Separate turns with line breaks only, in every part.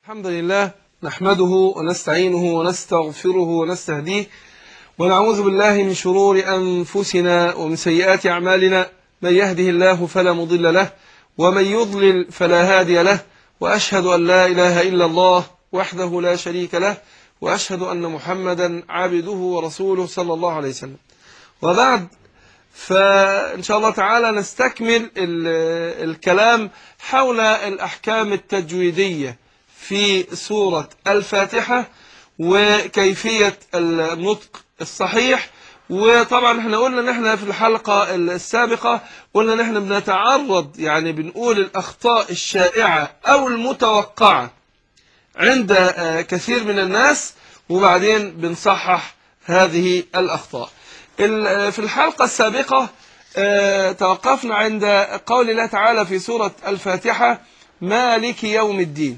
الحمد لله نحمده ونستعينه ونستغفره ونستهديه ونعوذ بالله من شرور أنفسنا ومن سيئات أعمالنا من يهده الله فلا مضل له ومن يضلل فلا هادي له وأشهد أن لا إله إلا الله وحده لا شريك له وأشهد أن محمدا عبده ورسوله صلى الله عليه وسلم وبعد فإن شاء الله تعالى نستكمل الكلام حول الأحكام التجويدية في سورة الفاتحة وكيفية النطق الصحيح وطبعا احنا قلنا ان احنا في الحلقة السابقة قلنا ان احنا بنتعرض يعني بنقول الاخطاء الشائعة او المتوقعة عند كثير من الناس وبعدين بنصحح هذه الاخطاء في الحلقة السابقة توقفنا عند قول الله تعالى في سورة الفاتحة مالك يوم الدين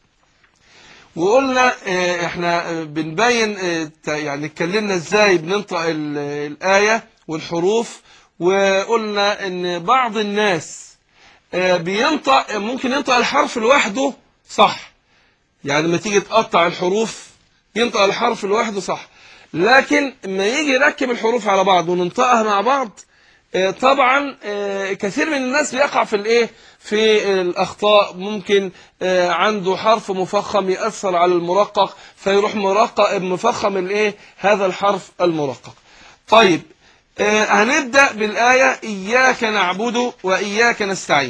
وقلنا احنا بنبين يعني اتكلمنا ازاي بننطق الآية والحروف وقلنا ان بعض الناس بينطق ممكن ينطق الحرف لوحده صح يعني لما تيجي تقطع الحروف ينطق الحرف لوحده صح لكن لما يجي يركب الحروف على بعض وننطقها مع بعض طبعا كثير من الناس بيقع في الايه في الاخطاء ممكن عنده حرف مفخم ياثر على المرقق فيروح مرقق مفخم الايه هذا الحرف المرقق طيب هنبدا بالايه اياك نعبد واياك نستعين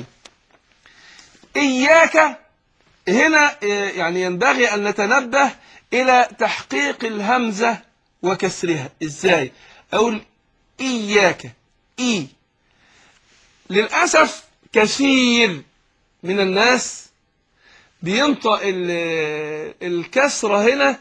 اياك هنا يعني ينبغي ان نتنبه الى تحقيق الهمزه وكسرها ازاي اقول اياك إي للأسف كثير من الناس بينطق الكسرة هنا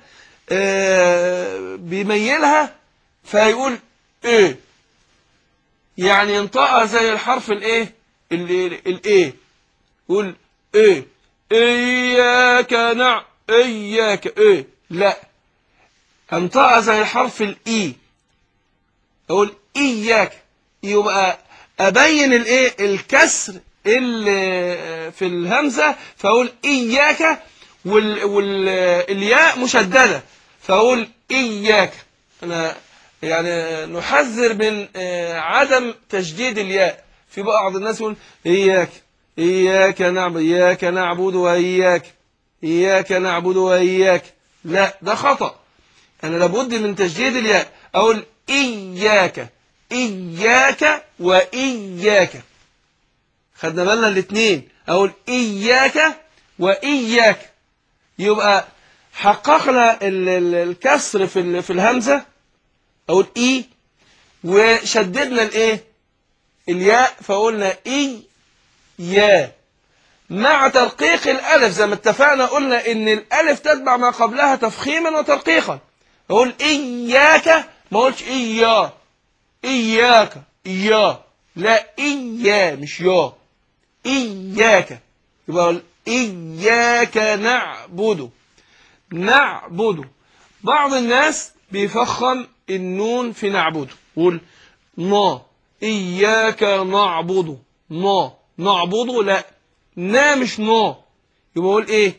بيميلها فيقول ايه يعني ينطقها زي الحرف الايه الايه يقول ايه اياك نع اياك ايه لا انطقها زي الحرف الاي اقول اياك يبقى ابين الايه الكسر اللي في الهمزه فاقول اياك وال والياء مشدده فاقول اياك انا يعني نحذر من عدم تشديد الياء في بعض الناس يقول اياك اياك نعبد اياك نعبد واياك اياك نعبد واياك لا ده خطا انا لابد من تشديد الياء اقول اياك إياك وإياك خدنا بالنا الاثنين أقول إياك وإياك يبقى حققنا الكسر في في الهمزة أقول إي وشددنا الإيه الياء فقلنا إي يا مع ترقيق الألف زي ما اتفقنا قلنا إن الألف تتبع ما قبلها تفخيما وترقيقا أقول إياك ما قلتش إياه إياك إياه لا إياه مش يا إياك يبقى إياك نعبد نعبد بعض الناس بيفخم النون في نعبد يقول نا إياك نعبد نا نعبد لا نا مش نا يبقى يقول إيه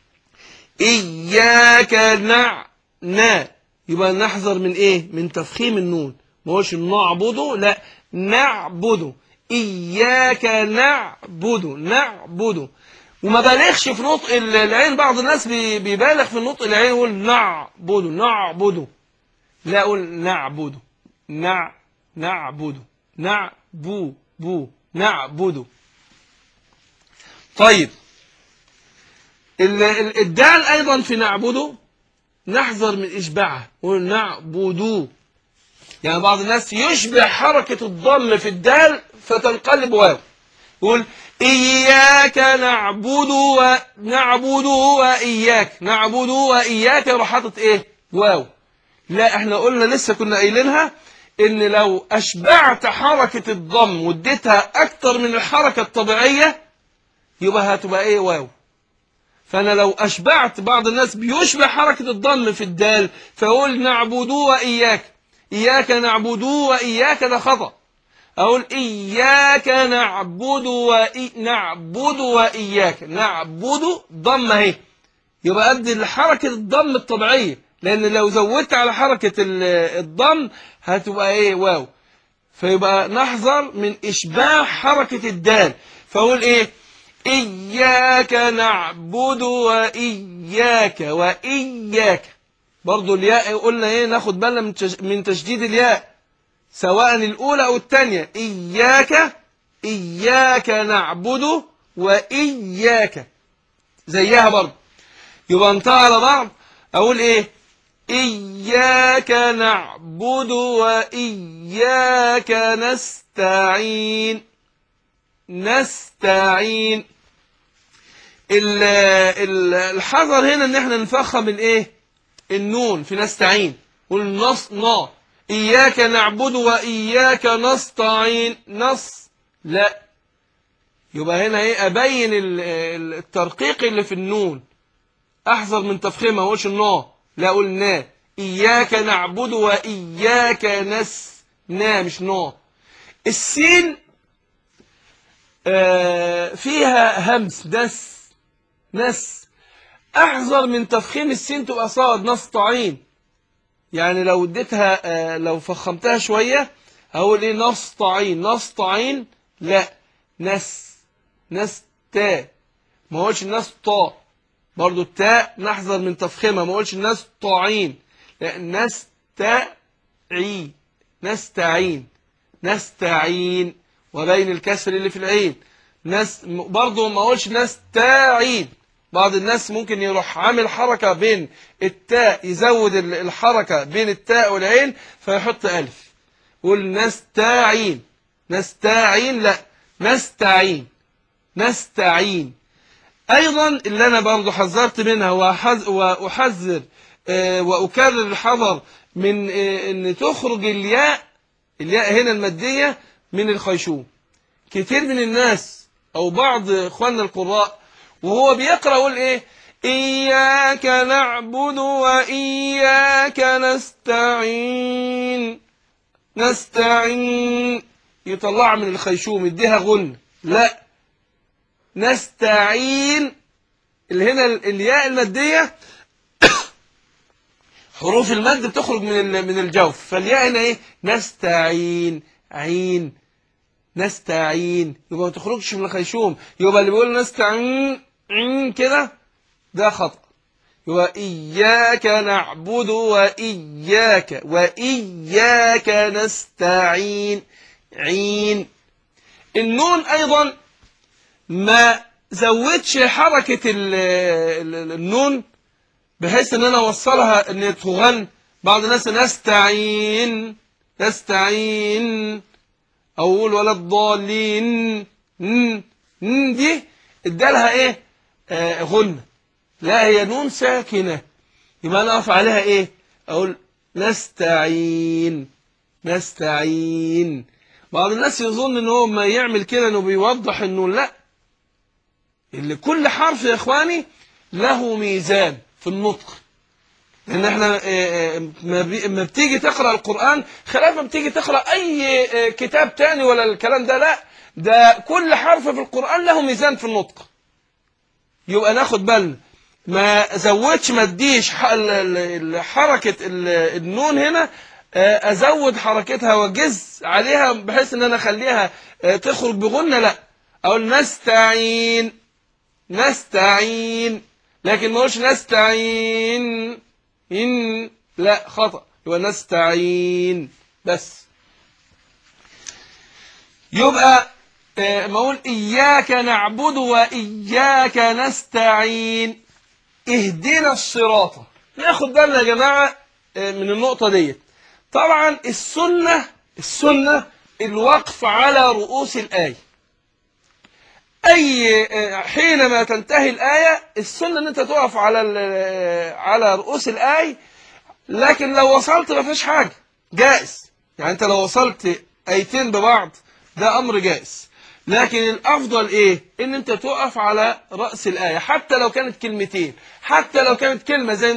إياك نع نا يبقى نحذر من إيه من تفخيم النون ما هوش نعبده لا نعبده إياك نعبده نعبده وما بالغش في نطق العين بعض الناس بيبالغ في نطق العين يقول نعبده نعبده لا أقول نعبده نع نعبده نعبو بو نعبده طيب الدال أيضا في نعبده نحذر من إشباعه نقول نعبدوه يعني بعض الناس يشبه حركة الضم في الدال فتنقلب واو يقول إياك نعبد ونعبد وإياك نعبد وإياك يروح حاطط إيه واو لا احنا قلنا لسه كنا قايلينها إن لو أشبعت حركة الضم واديتها أكتر من الحركة الطبيعية يبقى هتبقى إيه واو فأنا لو أشبعت بعض الناس بيشبه حركة الضم في الدال فأقول نعبد وإياك إياك نعبد وإياك ده خطأ أقول إياك نعبد وإي... نعبد وإياك نعبد ضم اهي يبقى قد حركة الضم الطبيعية لأن لو زودت على حركة ال- الضم هتبقى إيه واو فيبقى نحذر من إشباع حركة الدال فأقول إيه إياك نعبد وإياك وإياك برضو الياء قلنا إيه ناخد بالنا من تش- من تشديد الياء سواء الأولى أو الثانية إياك إياك نعبد وإياك زيها برضو يبقى انتهى على بعض أقول إيه إياك نعبد وإياك نستعين نستعين ال- ال- الحذر هنا ان احنا نفخم الايه النون في نستعين والنص نا اياك نعبد واياك نستعين نص لا يبقى هنا ايه ابين ال- ال- الترقيق اللي في النون احذر من تفخيمها ما اقولش النا لا اقول نا اياك نعبد واياك نس نا مش نا السين آه، فيها همس نس نس احذر من تفخيم السين تبقى صاد نستعين يعني لو اديتها آه، لو فخمتها شويه هقول ايه نستعين نستعين لا نس نستا ما اقولش الناس طا برضو التاء نحذر من تفخيمها ما اقولش الناس طاعين لا نستعين نستعين نستعين وبين الكسر اللي في العين ناس برضو ما اقولش نستعين بعض الناس ممكن يروح عامل حركة بين التاء يزود ال- الحركة بين التاء والعين فيحط ألف يقول نستعين نستعين لا نستعين نستعين أيضا اللي أنا برضو حذرت منها وأحذ- وأحذر آه، وأكرر الحذر من آه، أن تخرج الياء الياء هنا المادية من الخيشوم كتير من الناس أو بعض إخواننا القراء وهو بيقرأ يقول إيه إياك نعبد وإياك نستعين نستعين يطلعها من الخيشوم يديها غن لا نستعين اللي هنا ال- الياء المادية حروف المد بتخرج من ال- من الجوف فالياء هنا ايه نستعين عين نستعين يبقى ما تخرجش من الخيشوم يبقى اللي بيقول نستعين عين كده ده خطأ يبقى إياك نعبد وإياك وإياك نستعين عين النون أيضا ما زودش حركة ال- ال- النون بحيث ان انا اوصلها ان تغن بعض الناس نستعين نستعين او اقول ولا الضالين ن- ن دي ادالها ايه آه غنة لا هي نون ساكنة يبقى انا اقف عليها ايه اقول نستعين نستعين بعض الناس يظن ان هو ما يعمل كده انه بيوضح انه لا اللي كل حرف يا اخواني له ميزان في النطق لان احنا آه، آه، ما بي- ما بتيجي تقرا القران خلاف ما بتيجي تقرا اي آه، كتاب تاني ولا الكلام ده لا ده كل حرف في القران له ميزان في النطق يبقى ناخد بالنا ما زودش ما اديش ح- ال- ال- ال- حركه ال- النون هنا آه، ازود حركتها واجز عليها بحيث ان انا اخليها آه، تخرج بغنه لا اقول نستعين نستعين لكن ما اقولش نستعين إن لا خطأ يبقى نستعين بس يبقى آه، ما اقول إياك نعبد وإياك نستعين اهدنا الصراط ناخد بالنا يا جماعة آه، من النقطة ديت طبعا السنة السنة الوقف على رؤوس الآية أي آه، حينما تنتهي الآية السنة أن أنت تقف على ال- على رؤوس الآية لكن لو وصلت ما فيش حاجة جائز يعني أنت لو وصلت آيتين ببعض ده أمر جائز لكن الأفضل إيه إن أنت تقف على رأس الآية حتى لو كانت كلمتين حتى لو كانت كلمة زي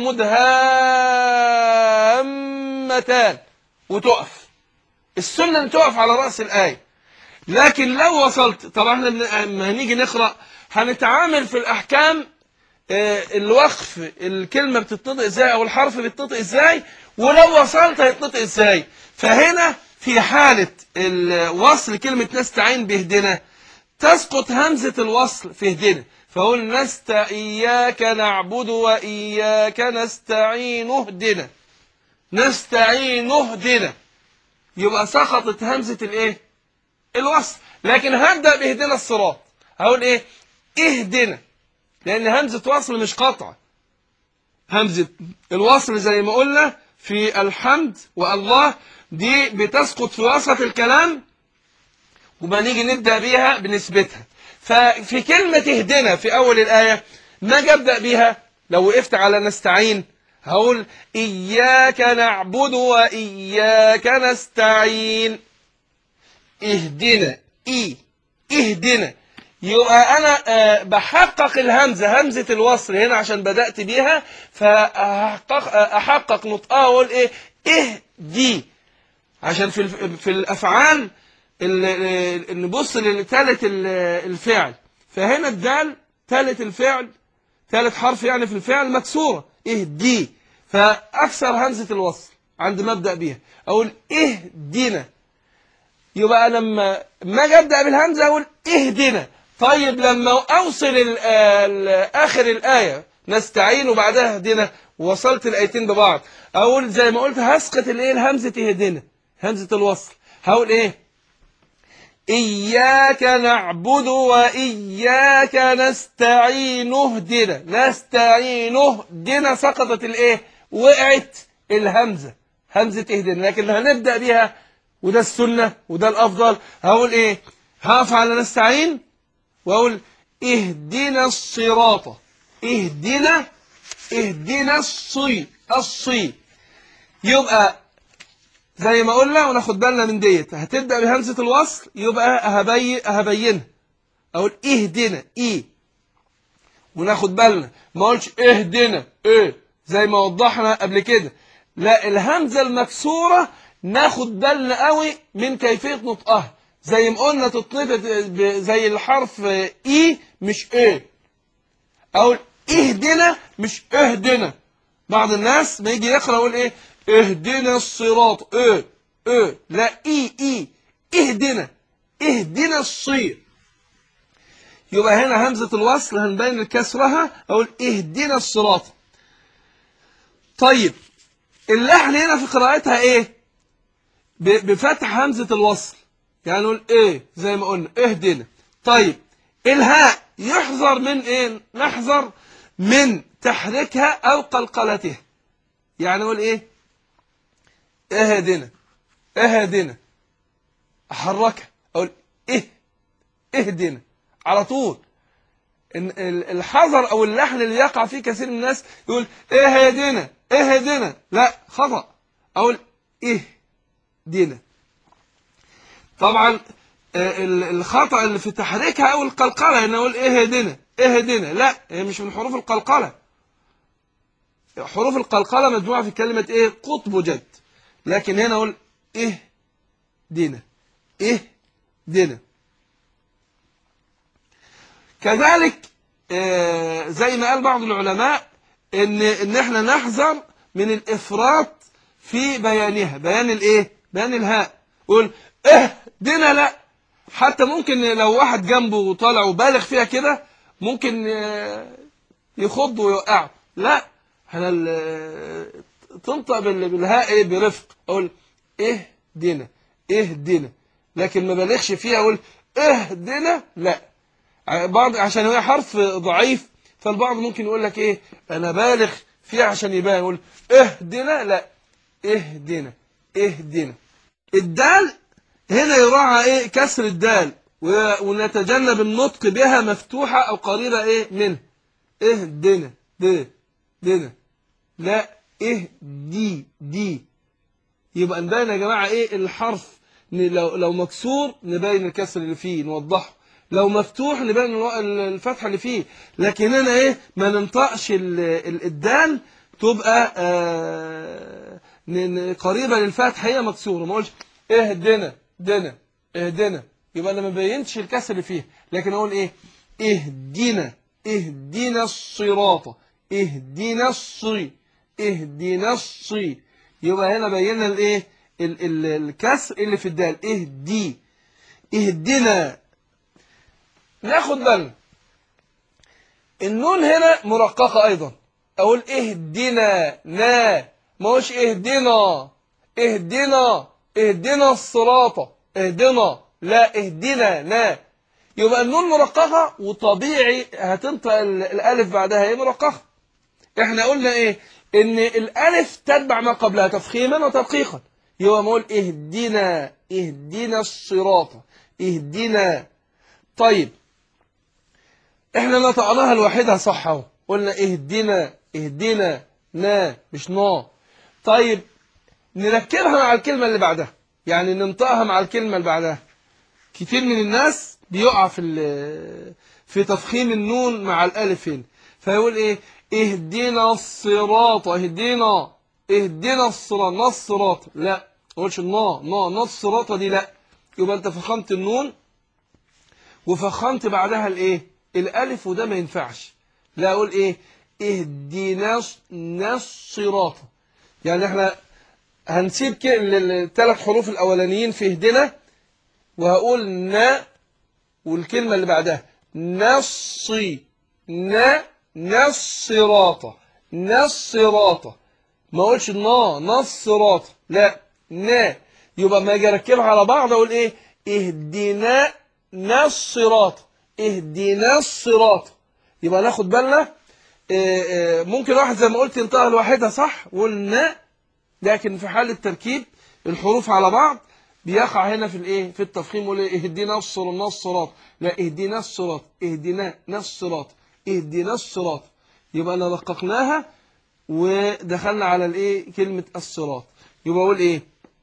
مدهامتان وتقف السنة أن تقف على رأس الآية لكن لو وصلت طبعا احنا بن- لما هنيجي نقرأ هنتعامل في الأحكام آه، الوقف الكلمة بتتنطق ازاي او الحرف بيتنطق ازاي ولو وصلت هيتنطق ازاي فهنا في حالة الوصل كلمة نستعين بهدنا تسقط همزة الوصل في هدنا فقول نست إياك نعبد وإياك نستعين اهدنا نستعين اهدنا يبقى سقطت همزة الايه الوصل لكن هبدأ بهدنا الصراط هقول ايه اهدنا لان همزة وصل مش قطع همزة الوصل زي ما قلنا في الحمد والله دي بتسقط في وسط الكلام وما نيجي نبدأ بيها بنسبتها ففي كلمة اهدنا في أول الآية ما أجي أبدأ بيها لو وقفت على نستعين هقول إياك نعبد وإياك نستعين اهدنا إي اهدنا يبقى أنا آه، بحقق الهمزة همزة الوصل هنا عشان بدأت بيها فأحقق آه، أحقق نطقها وأقول إيه اهدي عشان في الف- في الأفعال ال- ال- نبص لثالث ال- الفعل فهنا الدال ثالث الفعل ثالث حرف يعني في الفعل مكسورة اهدي فأكسر همزة الوصل عند ما أبدأ بيها أقول اهدنا يبقى لما ما اجي ابدا بالهمزه اقول اهدنا طيب لما اوصل ال- ال- اخر الايه نستعين وبعدها اهدنا ووصلت الايتين ببعض اقول زي ما قلت هسقط الايه الهمزه اهدنا همزه الوصل هقول ايه إياك نعبد وإياك نستعين اهدنا نستعين اهدنا سقطت الإيه وقعت الهمزة همزة اهدنا لكن هنبدأ بيها وده السنة وده الأفضل هقول إيه هقف على نستعين وأقول اهدنا الصراط اهدنا اهدنا الصي الصي يبقى زي ما قلنا وناخد بالنا من ديت هتبدأ بهمزة الوصل يبقى هبي هبينها اقول اهدنا ايه وناخد بالنا ما اقولش اهدنا ايه زي ما وضحنا قبل كده لا الهمزة المكسورة ناخد بالنا قوي من كيفية نطقها زي ما قلنا تتنطق ب- زي الحرف اي مش ايه اقول اهدنا مش اهدنا بعض الناس ما يجي يقرا يقول ايه اهدنا الصراط ايه ايه لا اي اي اهدنا اهدنا الصير يبقى هنا همزة الوصل هنبين كسرها اقول اهدنا الصراط طيب اللحن هنا في قراءتها ايه ب- بفتح همزة الوصل يعني نقول ايه زي ما قلنا اهدنا طيب الهاء يحذر من ايه نحذر من تحريكها او قلقلتها يعني نقول ايه اهدنا اهدنا احركها اقول ايه اهدنا على طول إن ال- الحذر او اللحن اللي يقع فيه كثير من الناس يقول اهدنا اهدنا لا خطأ اقول ايه دينا طبعا آه، ال- الخطأ اللي في تحريكها او القلقلة ان اقول اهدنا اهدنا لا هي مش من حروف القلقلة حروف القلقلة مجموعة في كلمة ايه قطب جد لكن هنا اقول ايه دينا ايه دينا كذلك آه، زي ما قال بعض العلماء ان ان احنا نحذر من الافراط في بيانها بيان الايه بيان الهاء قول اه دينا لا حتى ممكن لو واحد جنبه وطالع وبالغ فيها كده ممكن آه، يخض ويوقعه لا احنا ال- تنطق بال- بالهاء ايه برفق اقول ايه دينا ايه دينا لكن ما بالغش فيها اقول اهدنا لا بعض عشان هي حرف ضعيف فالبعض ممكن يقول لك ايه انا بالغ فيها عشان يبان يقول اهدنا لا اهدنا اهدنا الدال هنا يراعى ايه كسر الدال و- ونتجنب النطق بها مفتوحة او قريبة ايه منه اهدنا د دنا لا ايه دي دي يبقى نبين يا جماعة ايه الحرف ن- لو لو مكسور نبين الكسر اللي فيه نوضحه لو مفتوح نبين الو- ال- الفتحة اللي فيه لكن هنا ايه ما ننطقش ال- ال- الدال تبقى آه ن- ن- قريبة للفتح هي مكسورة ما اقولش اهدنا دنا اهدنا يبقى انا ما بينتش الكسر اللي فيها لكن اقول ايه اهدنا اهدنا الصراط اهدنا الصي اهدنا الصي يبقى هنا بينا الايه ال- ال- الكسر اللي في الدال اهدي اهدنا ناخد بالنا النون هنا مرققة أيضا أقول اهدنا نا ما هوش اهدنا اهدنا اهدنا الصراط اهدنا لا اهدنا نا يبقى النون مرققة وطبيعي هتنطق ال- الألف بعدها ايه مرققة احنا قلنا ايه ان الألف تتبع ما قبلها تفخيما وتدقيقا يبقى ما اقول اهدنا اهدنا الصراط اهدنا طيب احنا نطقناها لوحدها صح اهو قلنا اهدنا اهدنا نا مش نا طيب نركبها مع الكلمة اللي بعدها يعني ننطقها مع الكلمة اللي بعدها كتير من الناس بيقع في ال- في تفخيم النون مع الالف هنا فيقول ايه اهدنا الصراط اهدنا اهدنا الصراط نا الصراط لا ما تقولش نا نا نا الصراط دي لا يبقى انت فخمت النون وفخمت بعدها الايه الالف وده ما ينفعش لا اقول ايه اهدنا الصراط يعني احنا هنسيب الثلاث حروف الاولانيين في اهدنا وهقول نا والكلمة اللي بعدها نصي نا نصراط نصراط ما اقولش نا نصراط لا نا يبقى ما اجي اركبها على بعض اقول ايه اهدنا نصراط اهدنا الصراط يبقى ناخد بالنا آه، آه، ممكن واحد زي ما قلت ينطقها لوحدها صح وقلنا لكن في حال التركيب الحروف على بعض بيقع هنا في الايه في التفخيم يقول إيه؟ اهدنا الصراط الصراط لا اهدنا الصراط اهدنا الصراط اهدنا الصراط يبقى انا دققناها ودخلنا على الايه كلمه الصراط يبقى اقول ايه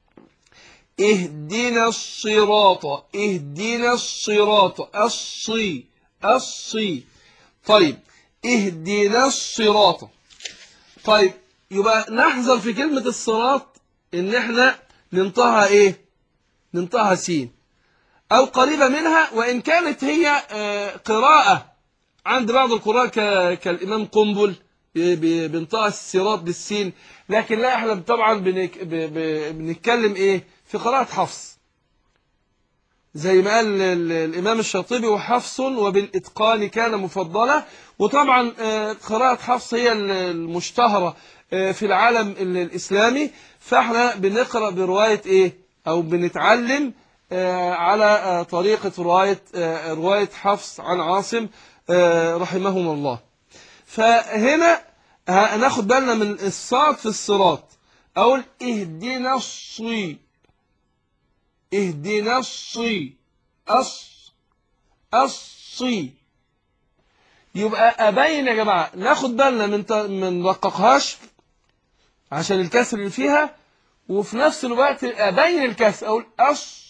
اهدنا الصراط اهدنا الصراط الصي الصي طيب اهدنا الصراط طيب يبقى نحذر في كلمة الصراط ان احنا ننطقها ايه ننطقها سين او قريبة منها وان كانت هي آه، قراءة عند بعض القراء ك- كالامام قنبل ب- ب- بينطقها الصراط بالسين لكن لا احنا طبعا بنك- ب- ب- بنتكلم ايه في قراءة حفص زي ما قال ال- الإمام الشاطبي وحفص وبالإتقان كان مفضلة وطبعا آه، قراءة حفص هي ال- المشتهرة آه، في العالم ال- الإسلامي فاحنا بنقرأ برواية إيه أو بنتعلم آه، على آه، طريقة رواية آه، رواية حفص عن عاصم آه، رحمهم الله فهنا هناخد بالنا من الصاد في الصراط أقول اهدنا الصي اهدنا الصي أص الصي يبقى أبين يا جماعة ناخد بالنا من ت... من رققهاش عشان الكسر اللي فيها وفي نفس الوقت أبين الكسر أقول أص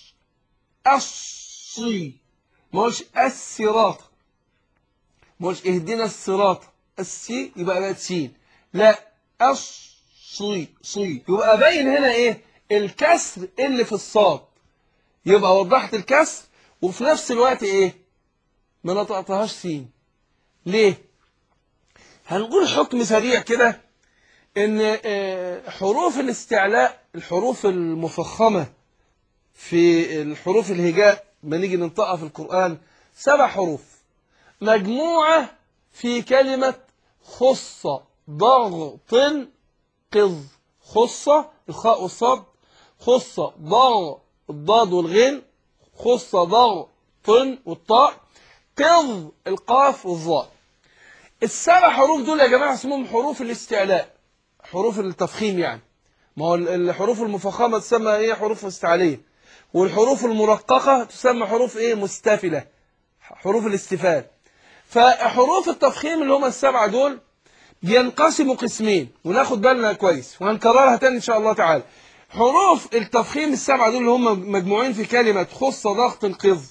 الصي ما قولش الصراط ما قولش اهدنا الصراط السي يبقى بقت سين لا الصي صي يبقى أبين هنا إيه الكسر اللي في الصاد يبقى وضحت الكسر وفي نفس الوقت ايه ما نطقتهاش سين ليه هنقول حكم سريع كده ان آه، حروف الاستعلاء الحروف المفخمة في الحروف الهجاء ما نيجي ننطقها في القرآن سبع حروف مجموعة في كلمة خصة ضغط قض خصة الخاء والصاد خصة ضغ الضاد والغين خصة ضغ طن والطاء قض القاف والظاء السبع حروف دول يا جماعة اسمهم حروف الاستعلاء حروف التفخيم يعني ما هو الحروف المفخمة تسمى ايه حروف استعلية والحروف المرققة تسمى حروف ايه مستفلة حروف الاستفال فحروف التفخيم اللي هم السبعة دول بينقسموا قسمين وناخد بالنا كويس وهنكررها تاني ان شاء الله تعالى حروف التفخيم السبعة دول اللي هم مجموعين في كلمة خص ضغط القض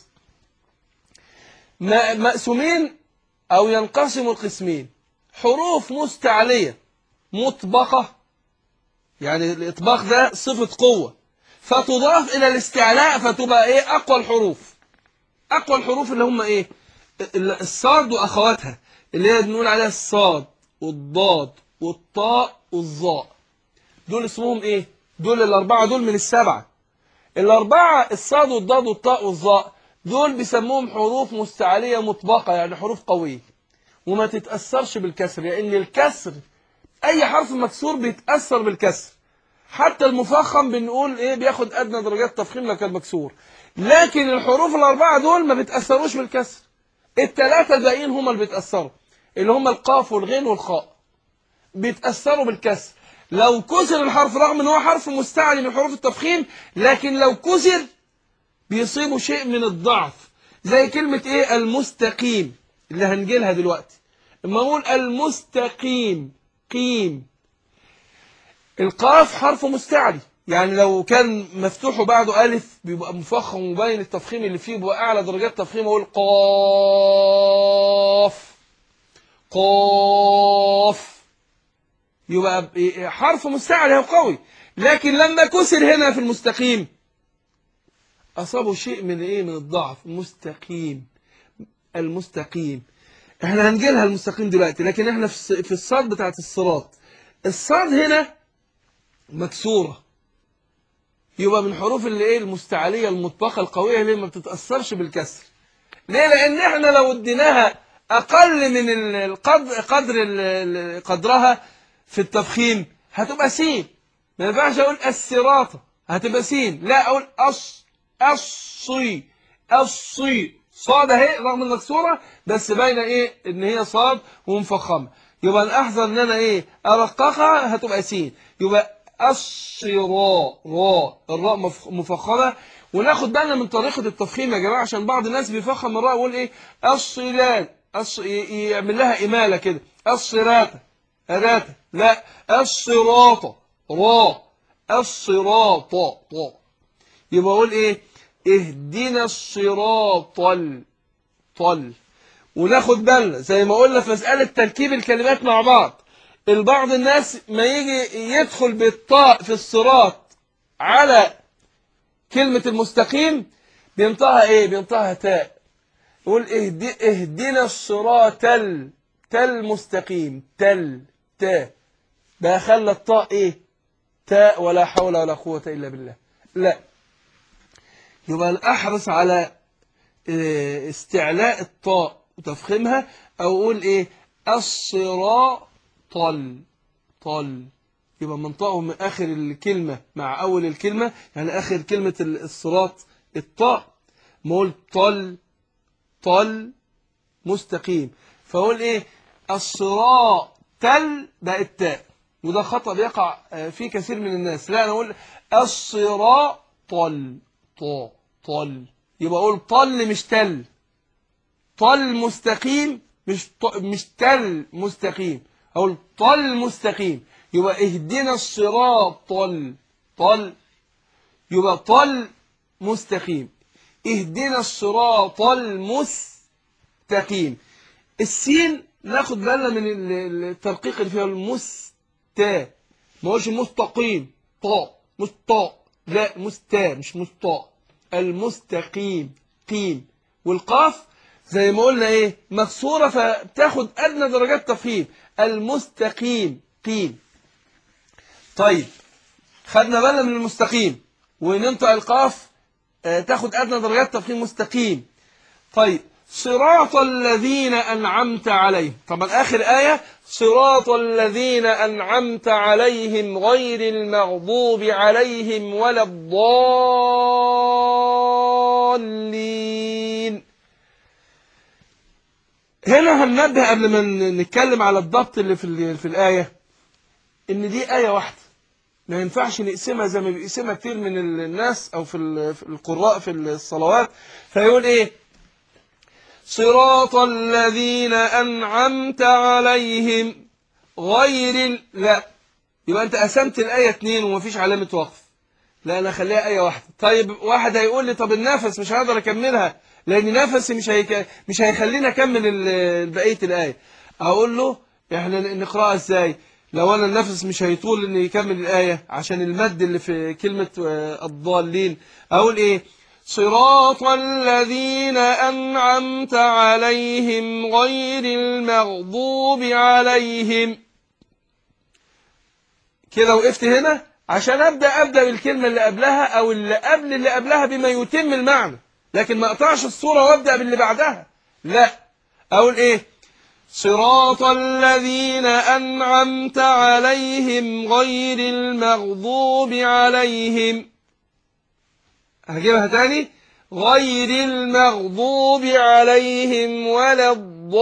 م- مقسومين أو ينقسموا القسمين حروف مستعلية مطبقة يعني الإطباق ده صفة قوة فتضاف إلى الاستعلاء فتبقى إيه أقوى الحروف أقوى الحروف اللي هم إيه ال- الصاد وأخواتها اللي هي بنقول عليها الصاد والضاد والطاء والظاء دول اسمهم ايه دول الاربعه دول من السبعه الاربعه الصاد والضاد والطاء والظاء دول بيسموهم حروف مستعليه مطبقه يعني حروف قويه وما تتاثرش بالكسر لان يعني الكسر اي حرف مكسور بيتاثر بالكسر حتى المفخم بنقول ايه بياخد ادنى درجات تفخيم لو كان مكسور لكن الحروف الاربعه دول ما بيتاثروش بالكسر الثلاثه الباقيين هم اللي بيتاثروا اللي هم القاف والغين والخاء بيتاثروا بالكسر لو كسر الحرف رغم ان هو حرف مستعلي من حروف التفخيم لكن لو كسر بيصيبه شيء من الضعف زي كلمة ايه المستقيم اللي هنجيلها دلوقتي اما اقول المستقيم قيم القاف حرف مستعلي يعني لو كان مفتوح وبعده ألف بيبقى مفخم ومبين التفخيم اللي فيه بيبقى أعلى درجات تفخيم أقول قاف قاف يبقى حرف مستعلي وقوي لكن لما كسر هنا في المستقيم أصابه شيء من إيه من الضعف مستقيم المستقيم احنا هنجيلها المستقيم دلوقتي لكن احنا في الصاد بتاعت الصراط الصاد هنا مكسورة يبقى من حروف اللي ايه المستعلية المطبقة القوية اللي ما بتتأثرش بالكسر ليه لان احنا لو اديناها اقل من القدر قدر قدرها في التفخيم هتبقى سين ما ينفعش اقول السراطة هتبقى سين لا اقول أص الصي الصي صاد اهي رغم المكسوره بس باينه ايه ان هي صاد ومفخمه يبقى الاحذر ان انا ايه ارققها هتبقى سين يبقى الصراء راء الراء مفخمه وناخد بالنا من طريقه التفخيم يا جماعه عشان بعض الناس بيفخم الراء يقول ايه الصلال الص... يعمل لها اماله كده الصراطه اراته لا الصراطه راء الصراطه طا يبقى اقول ايه اهدنا الصراط طل وناخد بالنا زي ما قلنا في مسألة تركيب الكلمات مع بعض البعض الناس ما يجي يدخل بالطاء في الصراط على كلمة المستقيم بينطقها ايه بينطقها تاء يقول اهدي اهدنا الصراط تل تل مستقيم تل تاء ده خلى الطاء ايه تاء ولا حول ولا قوة الا بالله لا يبقى احرص على آه، استعلاء الطاء وتفخيمها او اقول ايه الصراط طل طل يبقى منطقه من اخر الكلمة مع اول الكلمة يعني اخر كلمة الصراط الطاء ما اقول طل طل مستقيم فاقول ايه الصراط تل ده التاء وده خطأ بيقع آه، فيه كثير من الناس لا انا اقول الصراط طل طا طل يبقى اقول طل مش تل طل مستقيم مش مش تل مستقيم اقول طل مستقيم يبقى اهدنا الصراط طل طل يبقى طل مستقيم اهدنا الصراط المستقيم السين ناخد بالنا من الترقيق اللي فيها المستا ما هوش مستقيم طاء مستاء لا مستا مش مسطاء المستقيم قيم والقاف زي ما قلنا ايه مكسوره فبتاخد ادنى درجات تفخيم المستقيم قيم طيب خدنا بالنا من المستقيم وننطق القاف آه، تاخد ادنى درجات تفخيم مستقيم طيب صراط الذين أنعمت عليهم طبعا آخر آية صراط الذين أنعمت عليهم غير المغضوب عليهم ولا الضالين هنا هننبه قبل ما نتكلم على الضبط اللي في, في الآية إن دي آية واحدة ما ينفعش نقسمها زي ما بيقسمها كتير من الناس أو في القراء في الصلوات فيقول إيه صراط الذين أنعمت عليهم غير لا يبقى أنت قسمت الآية اتنين ومفيش علامة وقف لا أنا أخليها آية واحدة طيب واحد هيقول لي طب النفس مش هقدر أكملها لأن نفسي مش هيك... مش هيخليني أكمل بقية الآية أقول له إحنا نقرأها إزاي لو أنا النفس مش هيطول إن يكمل الآية عشان المد اللي في كلمة آه، الضالين أقول إيه صراط الذين أنعمت عليهم غير المغضوب عليهم كده وقفت هنا عشان أبدأ أبدأ بالكلمة اللي قبلها أو اللي قبل اللي قبلها بما يتم المعنى لكن ما أقطعش الصورة وأبدأ باللي بعدها لا أقول إيه صراط الذين أنعمت عليهم غير المغضوب عليهم هجيبها تاني غير المغضوب عليهم ولا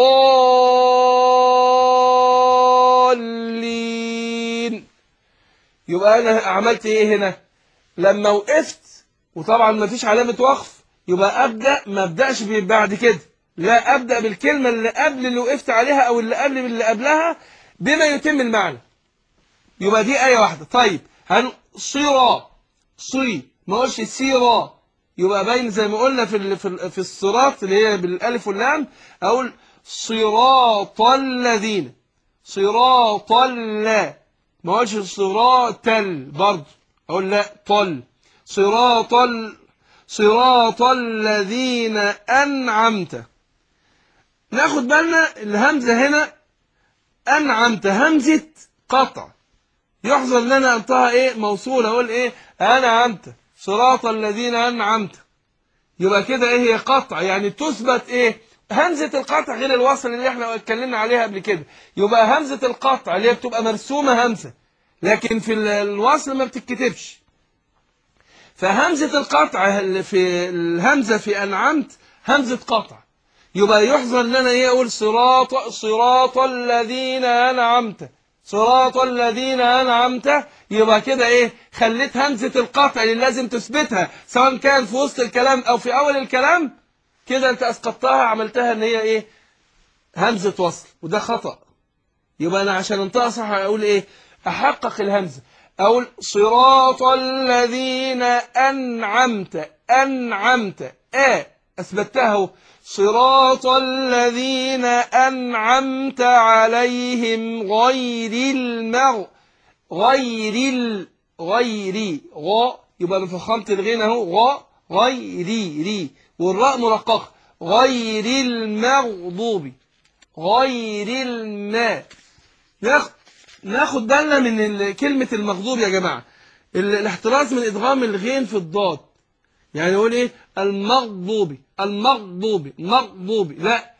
الضالين يبقى أنا عملت إيه هنا لما وقفت وطبعا ما فيش علامة وقف يبقى أبدأ ما أبدأش بعد كده لا أبدأ بالكلمة اللي قبل اللي وقفت عليها أو اللي قبل اللي قبلها بما يتم المعنى يبقى دي آية واحدة طيب هن صيرا صي ما قلش سيرا يبقى باين زي ما قلنا في في في الصراط اللي هي بالالف واللام اقول صراط الذين صراط لا ما قلش صراط ال برضه اقول لا طل صراط ال صراط الذين انعمت ناخد بالنا الهمزه هنا انعمت همزه قطع يحظى ان انا انطها ايه موصوله اقول ايه انعمت صراط الذين أنعمت يبقى كده إيه هي قطع يعني تثبت إيه همزة القطع غير الوصل اللي احنا اتكلمنا عليها قبل كده يبقى همزة القطع اللي هي بتبقى مرسومة همزة لكن في الوصل ما بتتكتبش فهمزة القطع في الهمزة في أنعمت همزة قطع يبقى يحظى ان انا ايه اقول صراط صراط الذين انعمت صراط الذين أنعمت يبقى كده إيه خليت همزة القطع اللي لازم تثبتها سواء كان في وسط الكلام أو في أول الكلام كده أنت أسقطتها عملتها إن هي إيه همزة وصل وده خطأ يبقى أنا عشان انطقها صح أقول إيه أحقق الهمزة أقول صراط الذين أنعمت أنعمت آه أثبتها صراط الذين أنعمت عليهم غير المغ غير ال غير غ يبقى بفخامة الغين اهو غ غيري ري والراء مرققة غير المغضوب غير الماء ناخد ناخد بالنا من كلمة المغضوب يا جماعة الاحتراز من إدغام الغين في الضاد يعني يقول ايه المغضوب المغضوب مغضوب لا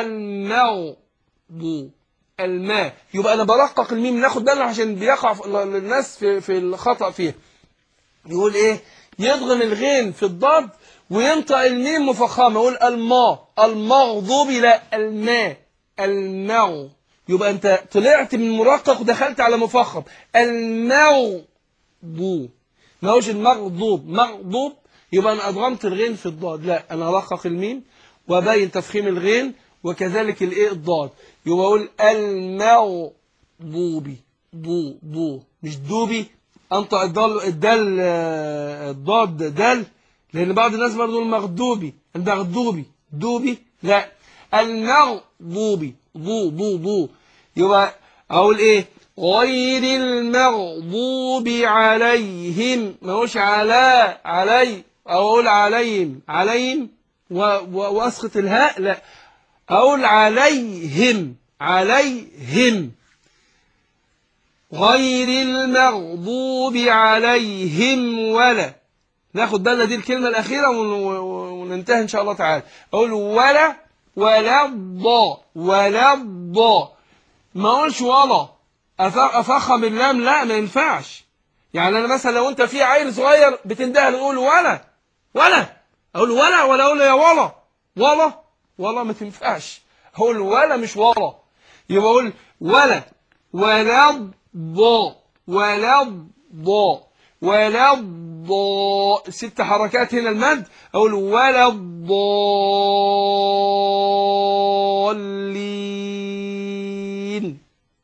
المغضوب الماء يبقى انا برقق الميم ناخد بالنا عشان بيقع الناس في في الخطا فيها يقول ايه يضغم الغين في الضاد وينطق الميم مفخمه يقول الماء المغضوب لا الماء المغ يبقى انت طلعت من مرقق ودخلت على مفخم المغضوب ما هوش المغضوب مغضوب يبقى أنا أضغمت الغين في الضاد لا أنا أرقق الميم وأبين تفخيم الغين وكذلك الإيه الضاد يبقى أقول المغضوبي ضو ضو مش دوبي أنطق الدال الدال الضاد دال لأن بعض الناس برضه المغضوبي المغضوبي دوبي لا المغضوبي ضو ضو ضو يبقى أقول إيه غير المغضوب عليهم ما هوش على علي أقول عليهم عليهم وأسقط الهاء لا أقول عليهم عليهم غير المغضوب عليهم ولا ناخد بالنا دي الكلمة الأخيرة وننتهي إن شاء الله تعالى أقول ولا ولا الضاء ولا الضاء ما أقولش ولا أفخم اللام لا ما ينفعش يعني أنا مثلا لو أنت في عيل صغير بتنده نقول ولا ولا اقول ولا ولا اقول يا ولا ولا ولا ما تنفعش اقول ولا مش ولا يبقى اقول ولا ولا ضاء ولا ضاء ولا ضاء ست حركات هنا المد اقول ولا الضالين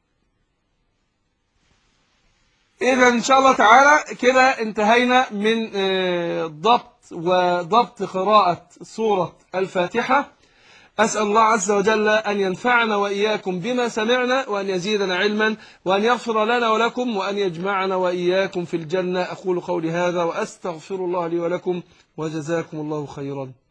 اذا ان شاء الله تعالى كده انتهينا من ضبط وضبط قراءة سورة الفاتحة أسأل الله عز وجل أن ينفعنا وإياكم بما سمعنا وأن يزيدنا علما وأن يغفر لنا ولكم وأن يجمعنا وإياكم في الجنة أقول قولي هذا وأستغفر الله لي ولكم وجزاكم الله خيرا